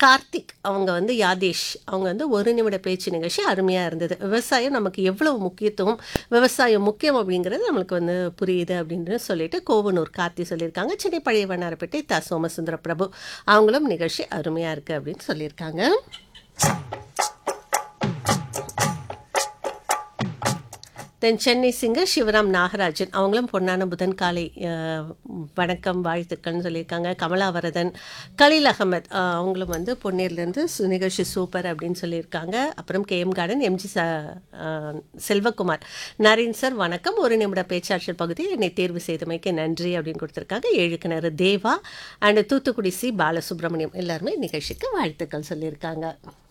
கார்த்திக் அவங்க வந்து யாதேஷ் அவங்க வந்து ஒரு நிமிட பேச்சு நிகழ்ச்சி அருமையாக இருந்தது விவசாயம் நமக்கு எவ்வளவு முக்கியத்துவம் விவசாயம் முக்கியம் அப்படிங்கிறது நம்மளுக்கு வந்து புரியுது அப்படின்னு சொல்லிட்டு கோவனூர் கார்த்தி சொல்லியிருக்காங்க சென்னை பழைய வண்ணாரப்பேட்டை த சோமசுந்தர பிரபு அவங்களும் நிகழ்ச்சி அருமையாக இருக்குது அப்படின்னு சொல்லியிருக்காங்க தென் சென்னை சிங்கர் சிவராம் நாகராஜன் அவங்களும் பொன்னான புதன் காலை அஹ், வணக்கம் வாழ்த்துக்கள்னு சொல்லியிருக்காங்க கமலாவரதன் கலீல் அகமத் அஹ், அவங்களும் வந்து பொன்னேர்லேருந்து சு- நிகழ்ச்சி சூப்பர் அப்படின்னு சொல்லியிருக்காங்க அப்புறம் கேஎம் கார்டன் எம்ஜி ச அஹ், செல்வகுமார் நரேன் சார் வணக்கம் ஒரு நிமிட பேச்சாற்றல் பகுதி என்னை தேர்வு செய்தமைக்கு நன்றி அப்படின்னு கொடுத்துருக்காங்க ஏழு கிணறு தேவா அண்ட் தூத்துக்குடி சி பாலசுப்ரமணியம் எல்லாருமே நிகழ்ச்சிக்கு வாழ்த்துக்கள் சொல்லியிருக்காங்க